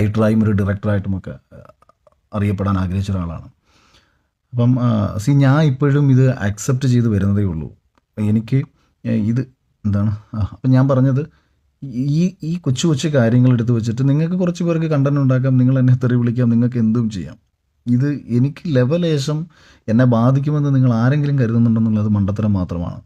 റൈറ്ററായും ഒരു ഡയറക്ടറായിട്ടും ഒക്കെ അറിയപ്പെടാൻ ആഗ്രഹിച്ച ഒരാളാണ് അപ്പം സി ഞാൻ ഇപ്പോഴും ഇത് അക്സെപ്റ്റ് ചെയ്ത് വരുന്നതേ ഉള്ളൂ എനിക്ക് ഏഹ്, ഇത് എന്താണ് ആ, അപ്പം ഞാൻ പറഞ്ഞത് ഈ ഈ കൊച്ചു കൊച്ചു കാര്യങ്ങൾ എടുത്ത് വെച്ചിട്ട് നിങ്ങൾക്ക് കുറച്ച് പേർക്ക് കണ്ടന്റ് ഉണ്ടാക്കാം നിങ്ങൾ എന്നെ തെറി വിളിക്കാം നിങ്ങൾക്ക് എന്തും ചെയ്യാം ഇത് എനിക്ക് ലെവലേശം എന്നെ ബാധിക്കുമെന്ന് നിങ്ങൾ ആരെങ്കിലും കരുതുന്നുണ്ടെന്നുള്ളത് മണ്ടത്തരം മാത്രമാണ്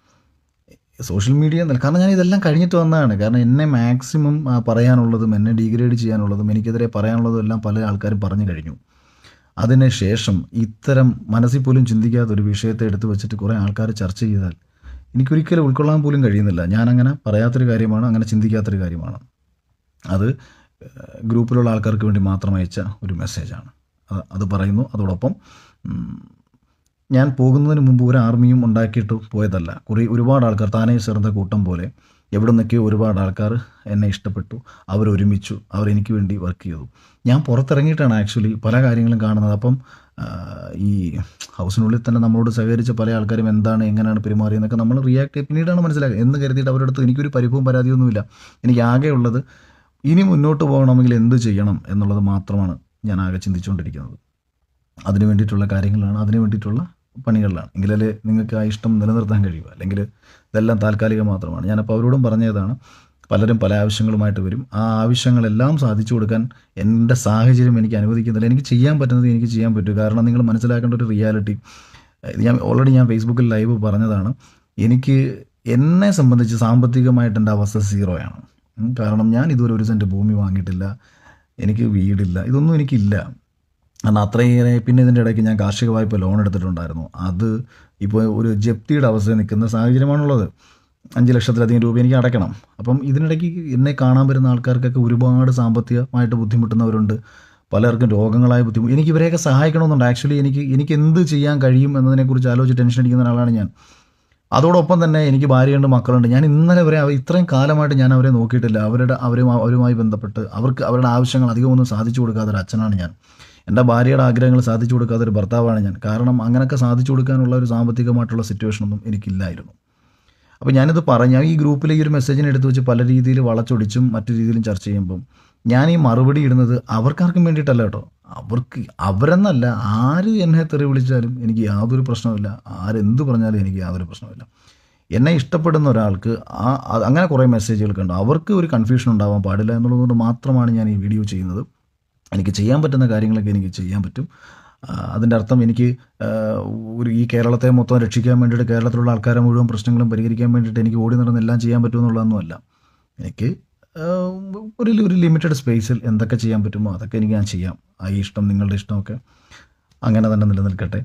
സോഷ്യൽ മീഡിയ എന്നല്ല കാരണം ഞാൻ ഇതെല്ലാം കഴിഞ്ഞിട്ട് വന്നതാണ് കാരണം എന്നെ മാക്സിമം ആ, പറയാനുള്ളതും എന്നെ ഡീഗ്രേഡ് ചെയ്യാനുള്ളതും എനിക്കെതിരെ പറയാനുള്ളതും എല്ലാം പല ആൾക്കാരും പറഞ്ഞു കഴിഞ്ഞു അതിന് ശേഷം ഇത്തരം മനസ്സിൽ പോലും ചിന്തിക്കാത്ത ഒരു വിഷയത്തെ എടുത്തു വെച്ചിട്ട് കുറേ ആൾക്കാർ ചർച്ച ചെയ്താൽ എനിക്കൊരിക്കലും ഉൾക്കൊള്ളാൻ പോലും കഴിയുന്നില്ല ഞാനങ്ങനെ പറയാത്തൊരു കാര്യമാണ് അങ്ങനെ ചിന്തിക്കാത്തൊരു കാര്യമാണ് അത് ഏഹ്, ഗ്രൂപ്പിലുള്ള ആൾക്കാർക്ക് വേണ്ടി മാത്രം അയച്ച ഒരു മെസ്സേജാണ് അത് അത് പറയുന്നു അതോടൊപ്പം ഉം, ഞാൻ പോകുന്നതിന് മുമ്പ് ഒരു ആർമിയും ഉണ്ടാക്കിയിട്ട് പോയതല്ല കുറേ ഒരുപാട് ആൾക്കാർ താനേ ചേർന്ന കൂട്ടം പോലെ എവിടെ നിന്നൊക്കെയോ ഒരുപാട് ആൾക്കാർ എന്നെ ഇഷ്ടപ്പെട്ടു അവരൊരുമിച്ചു അവർ എനിക്ക് വേണ്ടി വർക്ക് ചെയ്തു ഞാൻ പുറത്തിറങ്ങിയിട്ടാണ് ആക്ച്വലി പല കാര്യങ്ങളും കാണുന്നത് അപ്പം ആ, ഈ ഹൗസിനുള്ളിൽ തന്നെ നമ്മളോട് സഹകരിച്ച പല ആൾക്കാരും എന്താണ് എങ്ങനെയാണ് പെരുമാറിയെന്നൊക്കെ നമ്മൾ റിയാക്ട് ചെയ്ത് പിന്നീടാണ് മനസ്സിലാക്കുക എന്ന് കരുതിയിട്ട് അവരുടെ അടുത്ത് എനിക്കൊരു പരിഭവം പരാതിയൊന്നുമില്ല എനിക്ക് ആകെ ഉള്ളത് ഇനി മുന്നോട്ട് പോകണമെങ്കിൽ എന്ത് ചെയ്യണം എന്നുള്ളത് മാത്രമാണ് ഞാൻ ആകെ ചിന്തിച്ചുകൊണ്ടിരിക്കുന്നത് അതിന് വേണ്ടിയിട്ടുള്ള കാര്യങ്ങളാണ് അതിന് വേണ്ടിയിട്ടുള്ള പണികളിലാണ് എങ്കിലല്ലേ നിങ്ങൾക്ക് ആ ഇഷ്ടം നിലനിർത്താൻ കഴിയുക അല്ലെങ്കിൽ ഇതെല്ലാം താൽക്കാലികം മാത്രമാണ് ഞാനപ്പോൾ അവരോടും പറഞ്ഞതാണ് പലരും പല ആവശ്യങ്ങളുമായിട്ട് വരും ആ ആവശ്യങ്ങളെല്ലാം സാധിച്ചു കൊടുക്കാൻ എൻ്റെ സാഹചര്യം എനിക്ക് അനുവദിക്കുന്നില്ല എനിക്ക് ചെയ്യാൻ പറ്റുന്നത് എനിക്ക് ചെയ്യാൻ പറ്റും കാരണം നിങ്ങൾ മനസ്സിലാക്കേണ്ട ഒരു റിയാലിറ്റി ഇത് ഞാൻ ഓൾറെഡി ഞാൻ ഫേസ്ബുക്കിൽ ലൈവ് പറഞ്ഞതാണ് എനിക്ക് എന്നെ സംബന്ധിച്ച് സാമ്പത്തികമായിട്ട് എൻ്റെ അവസ്ഥ സീറോയാണ് ഉം, കാരണം ഞാൻ ഇതുവരെ ഒരു സെൻറ്റ് ഭൂമി വാങ്ങിയിട്ടില്ല എനിക്ക് വീടില്ല ഇതൊന്നും എനിക്കില്ല കാരണം അത്രയേറെ പിന്നെ ഇതിൻ്റെ ഇടയ്ക്ക് ഞാൻ കാർഷിക വായ്പ ലോൺ എടുത്തിട്ടുണ്ടായിരുന്നു അത് ഇപ്പോൾ ഒരു ജപ്തിയുടെ അവസ്ഥയിൽ നിൽക്കുന്ന സാഹചര്യമാണുള്ളത് അഞ്ച് ലക്ഷത്തിലധികം രൂപ എനിക്ക് അടയ്ക്കണം അപ്പം ഇതിനിടയ്ക്ക് എന്നെ കാണാൻ വരുന്ന ആൾക്കാർക്കൊക്കെ ഒരുപാട് സാമ്പത്തികമായിട്ട് ബുദ്ധിമുട്ടുന്നവരുണ്ട് പലർക്കും രോഗങ്ങളായ ബുദ്ധിമുട്ട് എനിക്ക് ഇവരെയൊക്കെ സഹായിക്കണമെന്നുണ്ട് ആക്ച്വലി എനിക്ക് എനിക്ക് എന്ത് ചെയ്യാൻ കഴിയും എന്നതിനെക്കുറിച്ച് ആലോചിച്ച് ടെൻഷൻ അടിക്കുന്ന ഒരാളാണ് ഞാൻ അതോടൊപ്പം തന്നെ എനിക്ക് ഭാര്യയുണ്ട് മക്കളുണ്ട് ഞാൻ ഇന്നലെ വരെ അവ- ഇത്രയും കാലമായിട്ട് ഞാൻ അവരെ നോക്കിയിട്ടില്ല അവരുടെ അവരും അവരുമായി ബന്ധപ്പെട്ട് അവർക്ക് അവരുടെ ആവശ്യങ്ങൾ അധികമൊന്നും സാധിച്ചു കൊടുക്കാത്ത ഒരു അച്ഛനാണ് ഞാൻ എൻ്റെ ഭാര്യയുടെ ആഗ്രഹങ്ങൾ സാധിച്ചു കൊടുക്കാത്ത ഒരു ഭർത്താവാണ് ഞാൻ കാരണം അങ്ങനെയൊക്കെ സാധിച്ചു കൊടുക്കാനുള്ള ഒരു സാമ്പത്തികമായിട്ടുള്ള സിറ്റുവേഷനൊന്നും എനിക്കില്ലായിരുന്നു അപ്പോൾ ഞാനിത് പറഞ്ഞ ഈ ഗ്രൂപ്പിലെ ഈ ഒരു മെസ്സേജിനെ എടുത്ത് വെച്ച് പല രീതിയിൽ വളച്ചൊടിച്ചും മറ്റു രീതിയിലും ചർച്ച ചെയ്യുമ്പം ഞാൻ ഈ മറുപടി ഇടുന്നത് അവർക്കാർക്കും വേണ്ടിയിട്ടല്ല കേട്ടോ അവർക്ക് അവരെന്നല്ല ആര് എന്നെ തെറി വിളിച്ചാലും എനിക്ക് യാതൊരു പ്രശ്നമില്ല ആരെന്ത് പറഞ്ഞാലും എനിക്ക് യാതൊരു പ്രശ്നമില്ല എന്നെ ഇഷ്ടപ്പെടുന്ന ഒരാൾക്ക് ആ ആ- അങ്ങനെ കുറേ മെസ്സേജുകൾ കണ്ടു അവർക്ക് ഒരു കൺഫ്യൂഷൻ ഉണ്ടാവാൻ പാടില്ല എന്നുള്ളതുകൊണ്ട് മാത്രമാണ് ഞാൻ ഈ വീഡിയോ ചെയ്യുന്നത് എനിക്ക് ചെയ്യാൻ പറ്റുന്ന കാര്യങ്ങളൊക്കെ എനിക്ക് ചെയ്യാൻ പറ്റും ആ, അതിൻ്റെ അർത്ഥം എനിക്ക് ആ, ഒരു ഈ കേരളത്തെ മൊത്തം രക്ഷിക്കാൻ വേണ്ടിയിട്ട് കേരളത്തിലുള്ള ആൾക്കാരെ മുഴുവൻ പ്രശ്നങ്ങളും പരിഹരിക്കാൻ വേണ്ടിയിട്ട് എനിക്ക് ഓടി നടന്ന് എല്ലാം ചെയ്യാൻ പറ്റുമെന്നുള്ളതൊന്നുമല്ല എനിക്ക് ആ, ഒരു ഒരു ലിമിറ്റഡ് സ്പേസിൽ എന്തൊക്കെ ചെയ്യാൻ പറ്റുമോ അതൊക്കെ എനിക്ക് ഞാൻ ചെയ്യാം ആ ഈ ഇഷ്ടം നിങ്ങളുടെ ഇഷ്ടമൊക്കെ അങ്ങനെ തന്നെ നിലനിൽക്കട്ടെ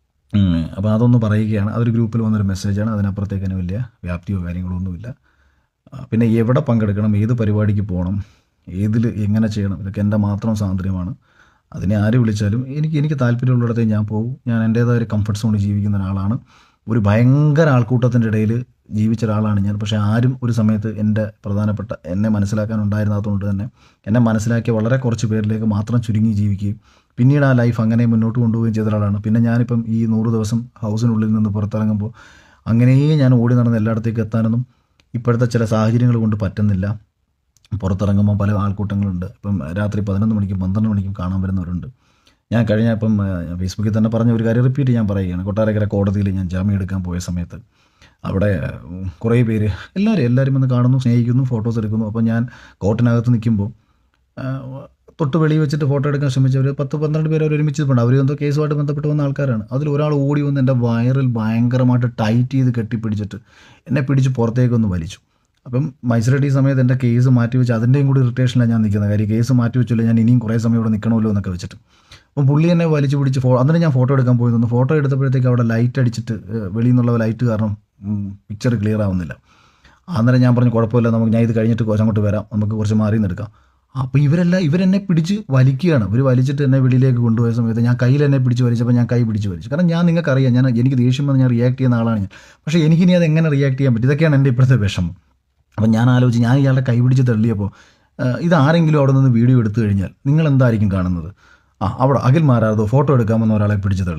അപ്പോൾ അതൊന്ന് പറയുകയാണ് അതൊരു ഗ്രൂപ്പിൽ വന്നൊരു മെസ്സേജാണ് അതിനപ്പുറത്തേക്ക് തന്നെ വലിയ വ്യാപ്തിയോ കാര്യങ്ങളോ ഒന്നുമില്ല ആ, പിന്നെ എവിടെ പങ്കെടുക്കണം ഏത് പരിപാടിക്ക് പോകണം ഏതിൽ എങ്ങനെ ചെയ്യണം ഇതൊക്കെ എൻ്റെ മാത്രം സ്വാതന്ത്ര്യമാണ് അതിനെ ആര് വിളിച്ചാലും എനിക്ക് എനിക്ക് താല്പര്യമുള്ളിടത്തേ ഞാൻ പോകും ഞാൻ എൻ്റേതായ ഒരു കംഫർട്ട് സോണിൽ ജീവിക്കുന്ന ഒരാളാണ് ഒരു ഭയങ്കര ആൾക്കൂട്ടത്തിൻ്റെ ഇടയിൽ ജീവിച്ച ഒരാളാണ് ഞാൻ പക്ഷേ ആരും ഒരു സമയത്ത് എൻ്റെ പ്രധാനപ്പെട്ട എന്നെ മനസ്സിലാക്കാനുണ്ടായിരുന്നതുകൊണ്ട് തന്നെ എന്നെ മനസ്സിലാക്കിയ വളരെ കുറച്ച് പേരിലേക്ക് മാത്രം ചുരുങ്ങി ജീവിക്കുകയും പിന്നീട് ആ ലൈഫ് അങ്ങനെ മുന്നോട്ട് കൊണ്ടുപോവുകയും ചെയ്ത ഒരാളാണ് പിന്നെ ഞാനിപ്പം ഈ നൂറ് ദിവസം ഹൗസിനുള്ളിൽ നിന്ന് പുറത്തിറങ്ങുമ്പോൾ അങ്ങനെയേ ഞാൻ ഓടി നടന്ന് എല്ലായിടത്തേക്ക് എത്താനൊന്നും ഇപ്പോഴത്തെ ചില സാഹചര്യങ്ങൾ കൊണ്ട് പറ്റുന്നില്ല പുറത്തിറങ്ങുമ്പോൾ പല ആൾക്കൂട്ടങ്ങളുണ്ട് ഇപ്പം രാത്രി പതിനൊന്ന് മണിക്കും പന്ത്രണ്ട് മണിക്കും കാണാൻ വരുന്നവരുണ്ട് ഞാൻ കഴിഞ്ഞ ഇപ്പം ആ, ഫേസ്ബുക്കിൽ തന്നെ പറഞ്ഞ ഒരു കാര്യം റിപ്പീറ്റ് ഞാൻ പറയുകയാണ് കൊട്ടാരക്കര കോടതിയിൽ ഞാൻ ജാമ്യം എടുക്കാൻ പോയ സമയത്ത് അവിടെ ഉം, കുറേ പേര് എല്ലാവരും എല്ലാവരും വന്ന് കാണുന്നു സ്നേഹിക്കുന്നു ഫോട്ടോസ് എടുക്കുന്നു അപ്പോൾ ഞാൻ കോർട്ടിനകത്ത് നിൽക്കുമ്പോൾ ആ, തൊട്ട് വെളി വെച്ചിട്ട് ഫോട്ടോ എടുക്കാൻ ശ്രമിച്ചവർ പത്ത് പന്ത്രണ്ട് പേര് അവർ ഒരുമിച്ച് നിൽപ്പുണ്ട് അവർ എന്തോ കേസുമായിട്ട് ബന്ധപ്പെട്ട് വന്ന ആൾക്കാരാണ് അതിൽ ഒരാൾ ഓടി വന്ന് എൻ്റെ വയറിൽ ഭയങ്കരമായിട്ട് ടൈറ്റ് ചെയ്ത് കെട്ടിപ്പിടിച്ചിട്ട് എന്നെ പിടിച്ച് പുറത്തേക്കൊന്ന് വലിച്ചു അപ്പം മൈസൂരട്ടി ഈ സമയത്ത് എൻ്റെ കേസ് മാറ്റി വെച്ച് അതിൻ്റെയും കൂടി ഇറിറ്റേഷനിലാണ് ഞാൻ നിൽക്കുന്നത് കാര്യം കേസ് മാറ്റി വെച്ചില്ല ഞാൻ ഇനിയും കുറേ സമയം ഇവിടെ നിൽക്കണമല്ലോ എന്നൊക്കെ വെച്ചിട്ട് അപ്പം പുള്ളി എന്നെ വലിച്ചു പിടിച്ച് ഫോ അന്നിട്ട് ഞാൻ ഫോട്ടോ എടുക്കാൻ പോയി നിന്ന് ഫോട്ടോ എടുത്തപ്പോഴത്തേക്ക് അവിടെ ലൈറ്റ് അടിച്ചിട്ട് ഏഹ്, വെളിയിൽ നിന്നുള്ള ലൈറ്റ് കാരണം പിക്ചർ ക്ലിയർ ആവുന്നില്ല അന്നേരം ഞാൻ പറഞ്ഞു കുഴപ്പമില്ല നമുക്ക് ഞാൻ ഇത് കഴിഞ്ഞിട്ട് കുറച്ച് അങ്ങോട്ട് വരാം നമുക്ക് കുറച്ച് മാറി നിന്നെടുക്കാം അപ്പോൾ ഇവരെല്ലാം ഇവരെന്നെ പിടിച്ച് വലിക്കുകയാണ് ഇവർ വലിച്ചിട്ട് എന്നെ വെളിയിലേക്ക് കൊണ്ടുപോയ സമയത്ത് ഞാൻ കയ്യിൽ എന്നെ പിടിച്ച് വലിച്ചപ്പോൾ ഞാൻ കൈ പിടിച്ച് വലിച്ചു കാരണം ഞാൻ നിങ്ങൾക്കറിയാം ഞാൻ എനിക്ക് ദേഷ്യം വന്ന് ഞാൻ റിയാക്ട് ചെയ്യുന്ന ആളാണ് ഞാൻ പക്ഷേ എനിക്കിനി അത് എങ്ങനെ റിയാക്ട് ചെയ്യാൻ പറ്റും ഇതൊക്കെയാണ് എൻ്റെ ഇപ്പോഴത്തെ വിഷമം അപ്പം ഞാൻ ആലോചിച്ച് ഞാൻ ഇയാളുടെ കൈ പിടിച്ച് തള്ളിയപ്പോൾ ഇതാരെങ്കിലും അവിടെ നിന്ന് വീഡിയോ എടുത്തു കഴിഞ്ഞാൽ നിങ്ങൾ എന്തായിരിക്കും കാണുന്നത് ആ അവിടെ അഖിൽ മാരാർദോ ഫോട്ടോ എടുക്കാമെന്ന് ഒരാളെ പിടിച്ച് തള്ളി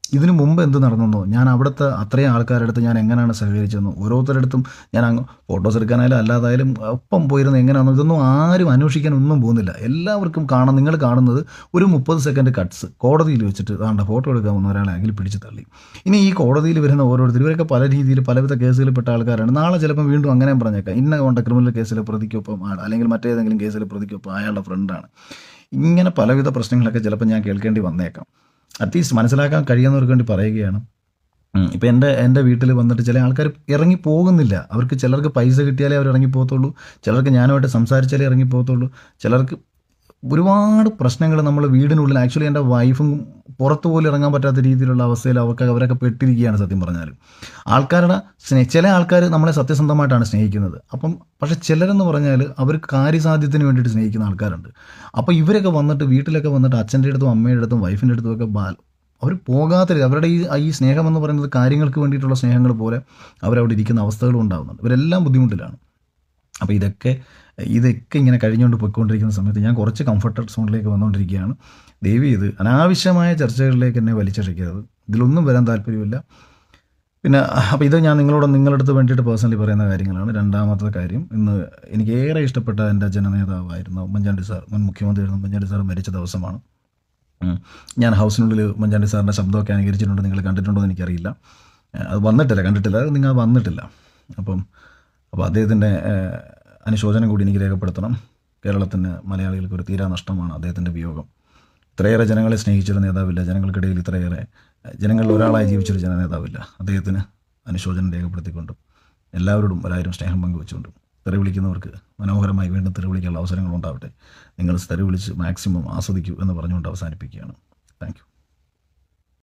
ഇതിനു മുമ്പ് എന്ത് നടന്നെന്നോ ഞാൻ അവിടുത്തെ അത്രയും ആൾക്കാരുടെ അടുത്ത് ഞാൻ എങ്ങനെയാണ് സഹകരിച്ചതെന്നോ ഓരോരുത്തരുടെ അടുത്തും ഞാൻ അങ്ങ് ഫോട്ടോസ് എടുക്കാനായാലും അല്ലാതായാലും ഒപ്പം പോയിരുന്നത് എങ്ങനെയാണെന്നോ ഇതൊന്നും ആരും അന്വേഷിക്കാൻ ഒന്നും പോകുന്നില്ല എല്ലാവർക്കും കാണാം നിങ്ങൾ കാണുന്നത് ഒരു മുപ്പത് സെക്കൻഡ് കട്ട്സ് കോടതിയിൽ വെച്ചിട്ട് വേണ്ട ഫോട്ടോ എടുക്കാൻ വന്ന ഒരാളെ അകിൽ പിടിച്ച് തള്ളി ഇനി ഈ കോടതിയിൽ വരുന്ന ഓരോരുത്തർ ഇവരൊക്കെ പല രീതിയിൽ പലവിധ കേസുകളിൽപ്പെട്ട ആൾക്കാരാണ് നാളെ ചിലപ്പോൾ വീണ്ടും അങ്ങനെ പറഞ്ഞേക്കാം ഇന്ന കൊണ്ട ക്രിമിനൽ കേസിലെ പ്രതിക്കൊപ്പം ആണ് അല്ലെങ്കിൽ മറ്റേതെങ്കിലും കേസിലെ പ്രതിക്കൊപ്പം അയാളുടെ ഫ്രണ്ടാണ് ഇങ്ങനെ പലവിധ പ്രശ്നങ്ങളൊക്കെ ചിലപ്പോൾ ഞാൻ കേൾക്കേണ്ടി വന്നേക്കാം അറ്റ്ലീസ്റ്റ് മനസ്സിലാക്കാൻ കഴിയുന്നവർക്ക് വേണ്ടി പറയുകയാണ് ഉം. ഇപ്പം എൻ്റെ എൻ്റെ വീട്ടിൽ വന്നിട്ട് ചില ആൾക്കാർ ഇറങ്ങി പോകുന്നില്ല അവർക്ക് ചിലർക്ക് പൈസ കിട്ടിയാലേ അവർ ഇറങ്ങി പോകത്തുള്ളൂ ചിലർക്ക് ഞാനുമായിട്ട് സംസാരിച്ചാലേ ഇറങ്ങി പോകത്തുള്ളൂ ചിലർക്ക് ഒരുപാട് പ്രശ്നങ്ങൾ നമ്മൾ വീടിനുള്ളിൽ ആക്ച്വലി എൻ്റെ വൈഫും പുറത്തു പോലും ഇറങ്ങാൻ പറ്റാത്ത രീതിയിലുള്ള അവസ്ഥയിൽ അവർക്ക് അവരൊക്കെ പെട്ടിരിക്കുകയാണ് സത്യം പറഞ്ഞാൽ ആൾക്കാരുടെ സ്നേ ചില ആൾക്കാർ നമ്മളെ സത്യസന്ധമായിട്ടാണ് സ്നേഹിക്കുന്നത് അപ്പം പക്ഷെ ചിലരെന്ന് പറഞ്ഞാൽ അവർ കാര്യസാധ്യത്തിന് വേണ്ടിയിട്ട് സ്നേഹിക്കുന്ന ആൾക്കാരുണ്ട് അപ്പോൾ ഇവരൊക്കെ വന്നിട്ട് വീട്ടിലൊക്കെ വന്നിട്ട് അച്ഛൻ്റെ അടുത്തും അമ്മയുടെ അടുത്തും വൈഫിൻ്റെ അടുത്തും ഒക്കെ ബാൽ അവർ പോകാത്ത രീതി അവരുടെ ഈ ഈ സ്നേഹം എന്ന് പറയുന്നത് കാര്യങ്ങൾക്ക് വേണ്ടിയിട്ടുള്ള സ്നേഹങ്ങൾ പോലെ അവരവിടെ ഇരിക്കുന്ന അവസ്ഥകളും ഉണ്ടാകുന്നുണ്ട് ഇവരെല്ലാം ബുദ്ധിമുട്ടിലാണ് അപ്പോൾ ഇതൊക്കെ ഇതൊക്കെ ഇങ്ങനെ കഴിഞ്ഞുകൊണ്ട് പോയിക്കൊണ്ടിരിക്കുന്ന സമയത്ത് ഞാൻ കുറച്ച് കംഫർട്ടഡ് സോണിലേക്ക് വന്നുകൊണ്ടിരിക്കുകയാണ് ദേവി ഇത് അനാവശ്യമായ ചർച്ചകളിലേക്ക് എന്നെ വലിച്ചഴിക്കരുത് ഇതിലൊന്നും വരാൻ താല്പര്യമില്ല പിന്നെ അപ്പോൾ ഇത് ഞാൻ നിങ്ങളോട് നിങ്ങളുടെ അടുത്ത് വേണ്ടിയിട്ട് പേഴ്സണലി പറയുന്ന കാര്യങ്ങളാണ് രണ്ടാമത്തെ കാര്യം ഇന്ന് എനിക്ക് ഏറെ ഇഷ്ടപ്പെട്ട എൻ്റെ ജനനേതാവായിരുന്ന ഉമ്മൻചാണ്ടി സാർ മുൻ മുഖ്യമന്ത്രിയായിരുന്ന ഉമ്മൻചാണ്ടി സാർ മരിച്ച ദിവസമാണ് ഉം. ഞാൻ ഹൗസിനുള്ളിൽ ഉമ്മൻചാണ്ടി സാറിൻ്റെ ശബ്ദമൊക്കെ അനുകരിച്ചിട്ടുണ്ട് നിങ്ങൾ കണ്ടിട്ടുണ്ടോ എന്ന് എനിക്കറിയില്ല ഏഹ് അത് വന്നിട്ടില്ല കണ്ടിട്ടില്ല അത് നിങ്ങൾ വന്നിട്ടില്ല അപ്പം അപ്പോൾ അദ്ദേഹത്തിൻ്റെ ഏഹ്, അനുശോചനം കൂടി എനിക്ക് രേഖപ്പെടുത്തണം കേരളത്തിന് മലയാളികൾക്ക് ഒരു തീരാ നഷ്ടമാണ് അദ്ദേഹത്തിൻ്റെ വിയോഗം ഇത്രയേറെ ജനങ്ങളെ സ്നേഹിച്ചൊരു നേതാവില്ല ജനങ്ങൾക്കിടയിൽ ഇത്രയേറെ ഏഹ്, ജനങ്ങളിൽ ഒരാളായി ജീവിച്ചൊരു ജനനേതാവില്ല അദ്ദേഹത്തിന് അനുശോചനം രേഖപ്പെടുത്തിക്കൊണ്ടും എല്ലാവരോടും ഒരായിരം സ്നേഹം പങ്കുവെച്ചുകൊണ്ടും തെറി വിളിക്കുന്നവർക്ക് മനോഹരമായി വീണ്ടും തെറി വിളിക്കാനുള്ള അവസരങ്ങൾ ഉണ്ടാവട്ടെ നിങ്ങൾ തെറി വിളിച്ച് മാക്സിമം ആസ്വദിക്കൂ എന്ന് പറഞ്ഞുകൊണ്ട് അവസാനിപ്പിക്കുകയാണ് താങ്ക് യു